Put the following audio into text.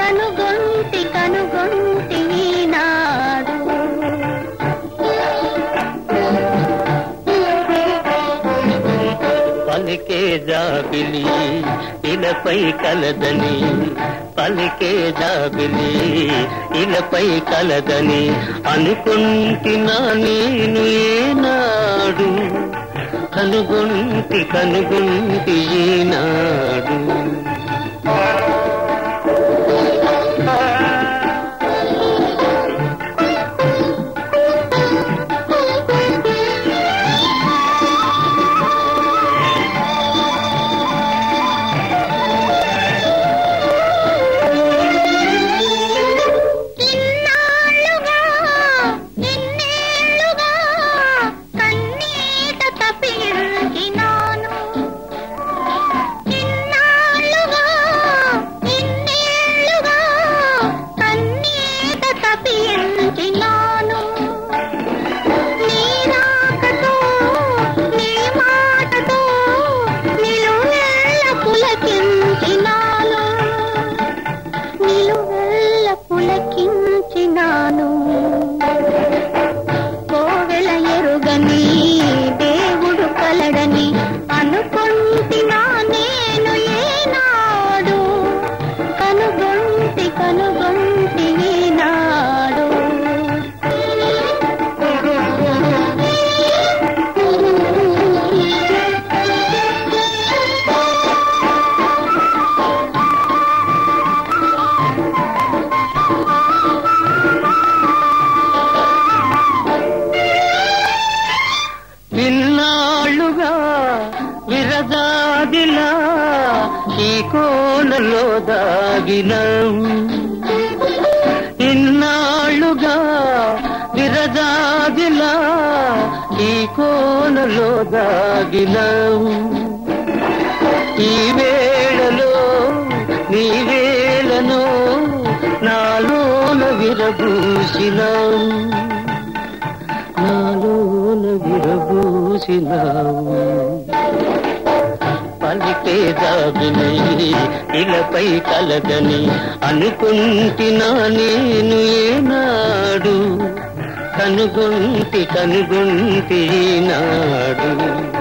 కనుగొంటి కనుగొంటి ఈనాడు పలికే జాబిలి ఇలపై కలదని పలికే జాబిలి ఇలపై కలదని అనుకుంటున్నా నేను ఏనాడు కనుగొంటి కనుగొంటి ఈనాడు ఇన్నాళ్ళుగా ఇన్నేళ్ళుగా కన్నీట తప్పించినాను ఇన్నాళ్ళుగా ఇన్నేళ్ళుగా కన్నీట తప్పించినాను నీ రాకతో నీ మాటతో నిలువెల్ల పులకించినాను నిలువెల్ల పులకించినాను కోవెల ఎరుగని దేవుడు కలడని అనుకుంటినా నేను ఏనాడు కనుగొంటి కనుగొంటి ఈనాడు ఇన్నాళ్ళుగా విరదాదిలా ఈ కోనలో దాగినావు ఇన్నాళ్ళుగా విరదాదిలా ఈ కోనలో దాగినావు ఈ వేళలో నీ వేళను నాలోన విరబూసినావు నాలోన విరబూసినావు పలికే దాబిని ఇలపై కలగని అనుకుంటున్నా నేను ఏనాడు కనుగొంటి కనుగొంటి నాడు